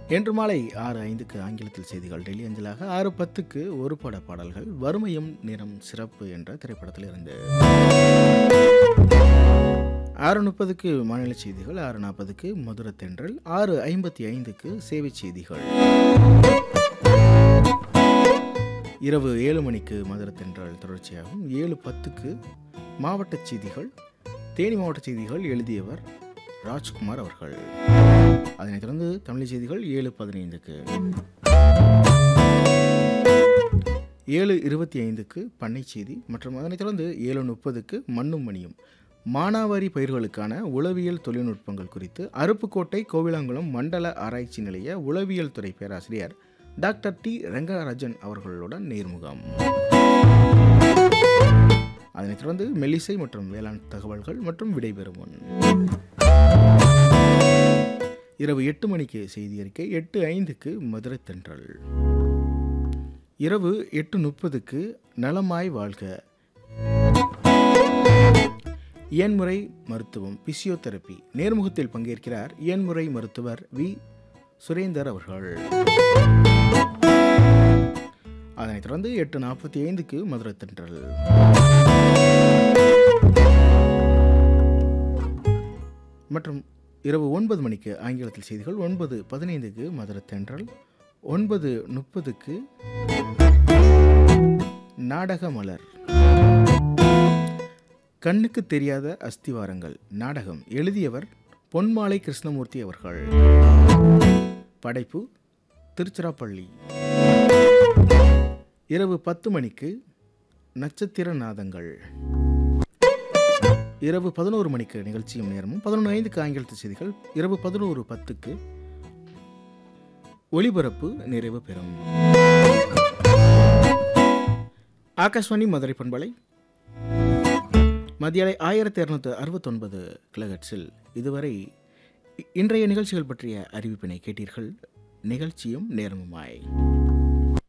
இன்று மாலை ஆறு ஐந்துக்கு ஆங்கிலத்தில் செய்திகள் டெல்லி அஞ்சலாக ஆறு பத்துக்கு ஒரு பட பாடல்கள் வறுமையும் நிறம் சிறப்பு என்ற திரைப்படத்தில் இருந்து ஆறு முப்பதுக்கு மாநில செய்திகள் ஆறு நாற்பதுக்கு மதுர தென்றல் ஆறு ஐம்பத்தி ஐந்துக்கு சேவை செய்திகள் இரவு ஏழு மணிக்கு மதுர தென்றல் தொடர்ச்சியாகும் ஏழு பத்துக்கு மாவட்ட செய்திகள் தேனி மாவட்ட செய்திகள் எழுதியவர் ராஜ்குமார் அவர்கள் அதனைத் தொடர்ந்து தமிழ் செய்திகள் ஏழு பதினைந்துக்கு ஏழு இருபத்தி ஐந்துக்கு பண்ணை செய்தி மற்றும் அதனைத் தொடர்ந்து ஏழு முப்பதுக்கு மண்ணும் மணியும் மானாவாரி பயிர்களுக்கான உளவியல் தொழில்நுட்பங்கள் குறித்து அருப்புக்கோட்டை கோவிலாங்குளம் மண்டல ஆராய்ச்சி நிலைய உளவியல் துறை பேராசிரியர் டாக்டர் டி ரங்கராஜன் அவர்களுடன் நேர்முகம் அதனைத் தொடர்ந்து மெல்லிசை மற்றும் வேளாண் தகவல்கள் மற்றும் விடைபெறும் முன் இரவு எட்டு மணிக்கு செய்தி அறிக்கை எட்டு ஐந்துக்கு மதுரை தென்றல் இரவு எட்டு முப்பதுக்கு நலமாய் வாழ்க இயன்முறை மருத்துவம் பிசியோதெரபி நேர்முகத்தில் பங்கேற்கிறார் இயன்முறை மருத்துவர் வி சுரேந்தர் அவர்கள் அதனைத் தொடர்ந்து எட்டு நாற்பத்தி ஐந்துக்கு மதுரை தென்றல் மற்றும் இரவு ஒன்பது மணிக்கு ஆங்கிலத்தில் செய்திகள் ஒன்பது பதினைந்துக்கு மதுரை தென்றல் ஒன்பது முப்பதுக்கு நாடக மலர் கண்ணுக்கு தெரியாத அஸ்திவாரங்கள் நாடகம் எழுதியவர் பொன்மாலை கிருஷ்ணமூர்த்தி அவர்கள் படைப்பு திருச்சிராப்பள்ளி இரவு பத்து மணிக்கு நட்சத்திர நாதங்கள் இரவு பதினோரு மணிக்கு நிகழ்ச்சியும் நேரமும் பதினொன்று ஐந்துக்கு ஆங்கிலத்து செய்திகள் இரவு பதினோரு பத்துக்கு ஒளிபரப்பு நிறைவு பெறும் ஆகாஷ்வாணி மதுரை பண்பலை மதியலை ஆயிரத்தி இரநூத்தி அறுபத்தொன்பது கிலகட்ஸில் இதுவரை இ- இன்றைய நிகழ்ச்சிகள் பற்றிய அறிவிப்பினை கேட்டீர்கள் நிகழ்ச்சியும் நேரமுமாய்